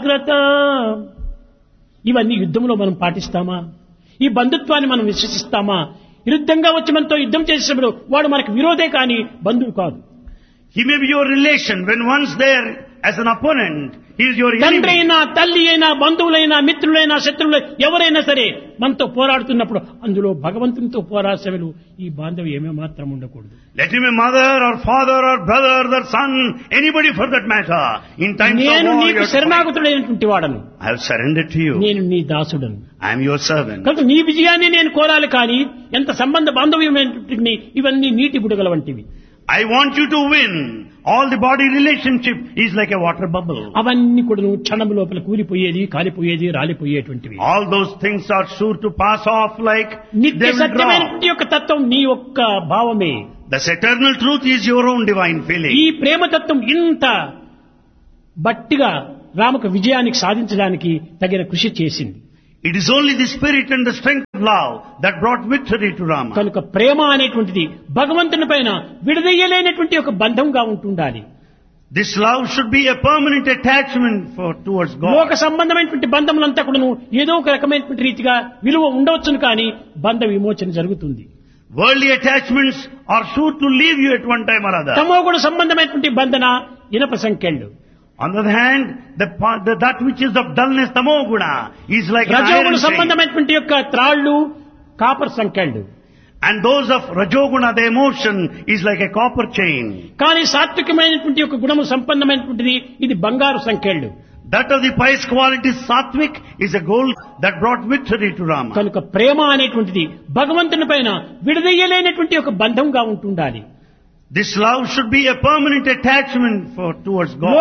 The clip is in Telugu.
జాగ్రత్త ఇవన్నీ యుద్ధంలో మనం పాటిస్తామా ఈ బంధుత్వాన్ని మనం విశ్వసిస్తామా విరుద్ధంగా వచ్చి మనతో యుద్ధం చేసేటప్పుడు వాడు మనకు విరోధే కాని బంధువు కాదు He may be your relation. When once there as an opponent, he is your తండ్రి enemy. అయినా తల్లి అయినా బంధువులైనా మిత్రులైనా శత్రువులు ఎవరైనా సరే మనతో పోరాడుతున్నప్పుడు అందులో భగవంతునితో పోరాసేవలు ఈ బాంధవ్యం ఏమాత్రం ఉండకూడదు Let him be mother or father or brother or son, anybody for that matter. In times of నేను war, you నీకు have to fight. శరణాగతుడైనటువంటి వాడను I have surrendered to you. నేను నీ దాసుడను I am your servant. కనుక నీ విజయాన్ని నేను కోరాలి కానీ ఎంత సంబంధ బాంధవ్యమైనటువంటి ఇవన్నీ నీటి బుడగల వంటివి I want you to win. All the body relationship is like a water bubble. అవన్నీ కూడా క్షణం లోపల కూలిపోయేది కాలిపోయేది రాలిపోయేటువంటివి All those things are sure to pass off like నిత్య they will drop. సత్యమైనటువంటి యొక్క తత్వం నీ యొక్క భావమే This eternal truth is your own divine feeling. ఈ ప్రేమతత్వం ఇంత బట్టిగా రామకు విజయానికి సాధించడానికి తగిన కృషి చేసింది It is only the spirit and the strength of love that brought victory to Rama. కనుక ప్రేమ అనేటువంటిది భగవంతుని పైన విడదయ్యలేనటువంటి ఒక బంధంగా ఉంటుండాలి This love should be a permanent attachment for towards లోక God. సంబంధమైనటువంటి బంధములంతా కూడాను ఏదో ఒక రకమైనటువంటి రీతిగా విలువ ఉండవచ్చును కానీ బంధ విమోచన జరుగుతుంది Worldly attachments are sure to leave you at one time or other. తమో గుణ సంబంధమైనటువంటి బంధన ఇనప సంఖ్యలు On the other hand, the, part- the, that which is of dullness, tamoguna, is like an రజోగుణ iron chain. సంబంధమైనటువంటి యొక్క త్రాళ్ళు కాపర్ సంఖ్యలు And those of Rajoguna, the emotion, is like a copper chain. కానీ సాత్వికమైనటువంటి యొక్క గుణము సంపన్నమైనటువంటిది ఇది బంగారు సంఖ్యలు That of the pious quality, sattvic, is a gold that brought victory to Rama. కనుక ప్రేమ అనేటువంటిది భగవంతుని పైన విడదయ్యలేనటువంటి ఒక బంధంగా ఉంటుండాలి This love should be a permanent attachment for towards God.